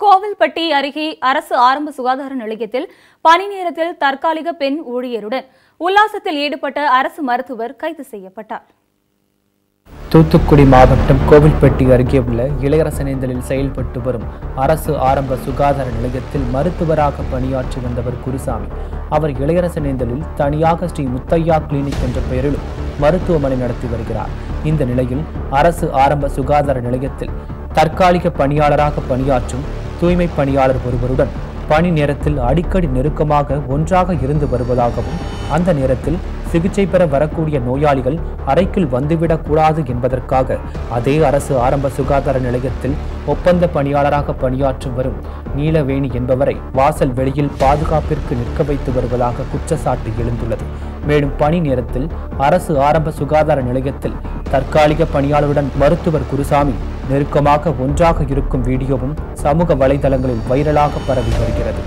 கோவில்பட்டி அருகே அரசு ஆரம்ப சுகாதார நிலையத்தில் பணி நேரத்தில் தற்காலிக பெண் ஊழியருடன் உல்லாசத்தில் ஈடுபட்ட அரசு மருத்துவர் கைது செய்யப்பட்டார் தூத்துக்குடி மாவட்டம் கோவில்பட்டி அருகே உள்ள இளையரசனேந்தலில் செயல்பட்டு வரும் அரசு ஆரம்ப சுகாதார நிலையத்தில் மருத்துவராக பணியாற்றி வந்தவர் குருசாமி அவர் இளையரசனேந்தலில் தனியாக ஸ்ரீ முத்தையா கிளினிக் என்ற பெயரிலும் மருத்துவமனை நடத்தி வருகிறார் இந்த நிலையில் அரசு ஆரம்ப சுகாதார நிலையத்தில் தற்காலிக பணியாளராக பணியாற்றும் தூய்மை பணியாளர் ஒருவருடன் பணி நேரத்தில் அடிக்கடி நெருக்கமாக ஒன்றாக இருந்து வருவதாகவும் அந்த நேரத்தில் சிகிச்சை பெற வரக்கூடிய நோயாளிகள் அறைக்குள் வந்துவிடக் கூடாது என்பதற்காக அதே அரசு ஆரம்ப சுகாதார நிலையத்தில் ஒப்பந்த பணியாளராக பணியாற்றி வரும் நீலவேணி என்பவரை வாசல் வெளியில் பாதுகாப்பிற்கு நிற்க வைத்து வருவதாக குற்றச்சாட்டு எழுந்துள்ளது மேலும் பணி நேரத்தில் அரசு ஆரம்ப சுகாதார நிலையத்தில் தற்காலிக பணியாளருடன் மருத்துவர் குருசாமி நெருக்கமாக ஒன்றாக இருக்கும் வீடியோவும் சமூக வலைதளங்களில் வைரலாக பரவி வருகிறது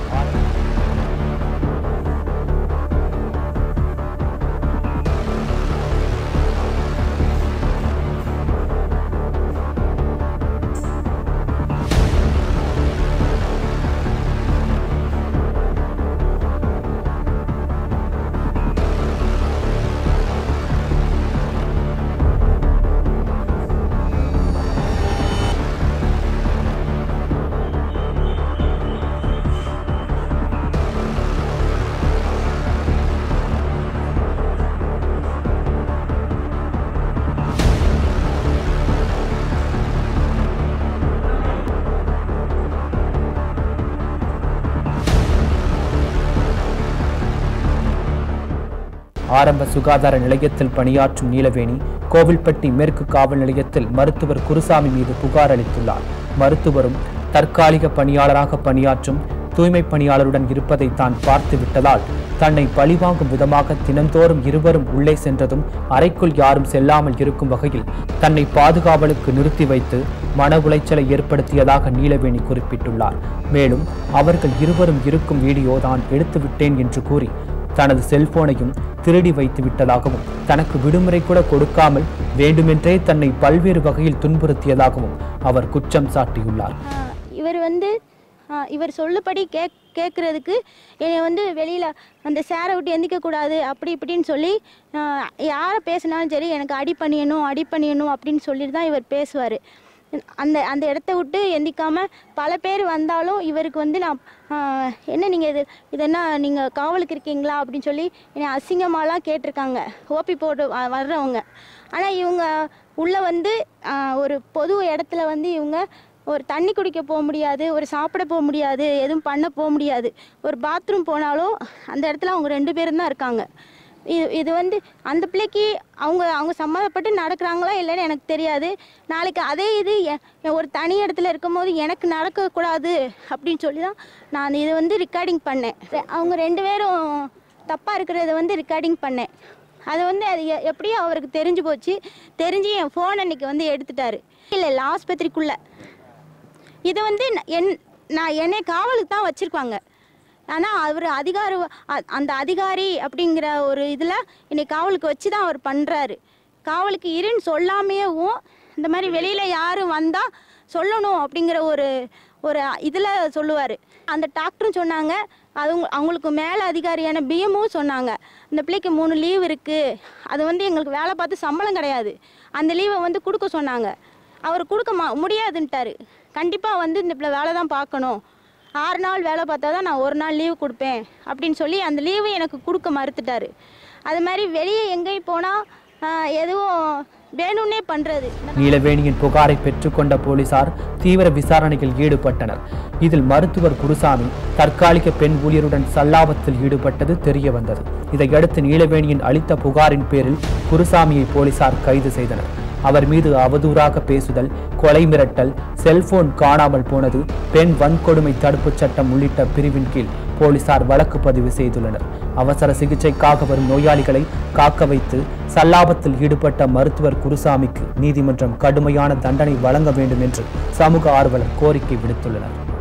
ஆரம்ப சுகாதார நிலையத்தில் பணியாற்றும் நீலவேணி கோவில்பட்டி மேற்கு காவல் நிலையத்தில் மருத்துவர் குருசாமி மீது புகார் அளித்துள்ளார் மருத்துவரும் தற்காலிக பணியாளராக பணியாற்றும் தூய்மை பணியாளருடன் இருப்பதை தான் பார்த்து விட்டதால் தன்னை பழிவாங்கும் விதமாக தினந்தோறும் இருவரும் உள்ளே சென்றதும் அறைக்குள் யாரும் செல்லாமல் இருக்கும் வகையில் தன்னை பாதுகாவலுக்கு நிறுத்தி வைத்து மன உளைச்சலை ஏற்படுத்தியதாக நீலவேணி குறிப்பிட்டுள்ளார் மேலும் அவர்கள் இருவரும் இருக்கும் வீடியோ தான் எடுத்து விட்டேன் என்று கூறி தனது செல்போனையும் திருடி வைத்து விட்டதாகவும் தனக்கு விடுமுறை கூட கொடுக்காமல் வேண்டுமென்றே தன்னை பல்வேறு வகையில் துன்புறுத்தியதாகவும் அவர் குற்றம் சாட்டியுள்ளார் ஆஹ் இவர் வந்து ஆஹ் இவர் சொல்லுபடி கேக் கேட்குறதுக்கு என்னை வந்து வெளியில் அந்த சேரை விட்டு எந்திக்க கூடாது அப்படி இப்படின்னு சொல்லி ஆஹ் யாரை பேசினாலும் சரி எனக்கு அடி பண்ணியணும் அடி பண்ணியணும் அப்படின்னு சொல்லிட்டு தான் இவர் பேசுவார் அந்த அந்த இடத்த விட்டு எந்திக்காம பல பேர் வந்தாலும் இவருக்கு வந்து நான் ஆஹ் என்ன நீங்கள் இது இது என்ன நீங்கள் காவலுக்கு இருக்கீங்களா அப்படின்னு சொல்லி என்னை அசிங்கமாலாம் கேட்டிருக்காங்க ஓபி போட்டு வ- வர்றவங்க ஆனால் இவங்க உள்ளே வந்து ஆஹ் ஒரு பொது இடத்துல வந்து இவங்க ஒரு தண்ணி குடிக்க போக முடியாது ஒரு சாப்பிட போக முடியாது எதுவும் பண்ண போக முடியாது ஒரு பாத்ரூம் போனாலும் அந்த இடத்துல அவங்க ரெண்டு பேரும் தான் இருக்காங்க இது இது வந்து அந்த பிள்ளைக்கு அவங்க அவங்க சம்மதப்பட்டு நடக்கிறாங்களா இல்லைன்னு எனக்கு தெரியாது நாளைக்கு அதே இது எ- எ- ஒரு தனி இடத்துல இருக்கும்போது எனக்கு நடக்கக்கூடாது அப்படின்னு சொல்லி தான் நான் இதை வந்து ரெக்கார்டிங் பண்ணேன் ரெ- அவங்க ரெண்டு பேரும் தப்பாக இருக்கிறத வந்து ரெக்கார்டிங் பண்ணேன் அது வந்து அது எ- எப்படியோ அவருக்கு தெரிஞ்சு போச்சு தெரிஞ்சு என் ஃபோன் அன்னைக்கு வந்து எடுத்துட்டாரு இல்லை இல்லை ஆஸ்பத்திரிக்குள்ளே இதை வந்து ந- என் நான் என்னை காவலுக்கு தான் வச்சுருக்காங்க ஆனால் அவர் அதிகார அ- அந்த அதிகாரி அப்படிங்கிற ஒரு இதில் என்னை காவலுக்கு வச்சு தான் அவர் பண்ணுறாரு காவலுக்கு இருன்னு சொல்லாமையவும் இந்த மாதிரி வெளியில் யாரும் வந்தால் சொல்லணும் அப்படிங்கிற ஒரு ஒரு இதில் சொல்லுவார் அந்த டாக்டரும் சொன்னாங்க அது உங்க- அவங்களுக்கு மேலே அதிகாரியான பிஎம்மும் சொன்னாங்க இந்த பிள்ளைக்கு மூணு லீவ் இருக்குது அது வந்து எங்களுக்கு வேலை பார்த்து சம்பளம் கிடையாது அந்த லீவை வந்து கொடுக்க சொன்னாங்க அவர் கொடுக்க மா முடியாதுன்ட்டாரு கண்டிப்பாக வந்து இந்த பிள்ளை வேலை தான் பார்க்கணும் ஆறு நாள் வேலை பார்த்தா தான் நான் ஒரு நாள் லீவு கொடுப்பேன் அப்படின்னு சொல்லி அந்த லீவு எனக்கு கொடுக்க மறுத்துட்டாரு அது மாதிரி வெளியே எங்கேயும் போனால் எதுவும் வேணும்னே பண்ணுறது நீலவேணியின் புகாரை பெற்றுக்கொண்ட போலீசார் தீவிர விசாரணையில் ஈடுபட்டனர் இதில் மருத்துவர் குருசாமி தற்காலிக பெண் ஊழியருடன் சல்லாபத்தில் ஈடுபட்டது தெரிய வந்தது இதையடுத்து நீலவேணியின் அளித்த புகாரின் பேரில் குருசாமியை போலீசார் கைது செய்தனர் அவர் மீது அவதூறாக பேசுதல் கொலை மிரட்டல் செல்போன் காணாமல் போனது பெண் வன்கொடுமை தடுப்புச் சட்டம் உள்ளிட்ட பிரிவின் கீழ் போலீசார் வழக்கு பதிவு செய்துள்ளனர் அவசர சிகிச்சைக்காக வரும் நோயாளிகளை காக்க வைத்து சல்லாபத்தில் ஈடுபட்ட மருத்துவர் குருசாமிக்கு நீதிமன்றம் கடுமையான தண்டனை வழங்க வேண்டும் என்று சமூக ஆர்வலர் கோரிக்கை விடுத்துள்ளனர்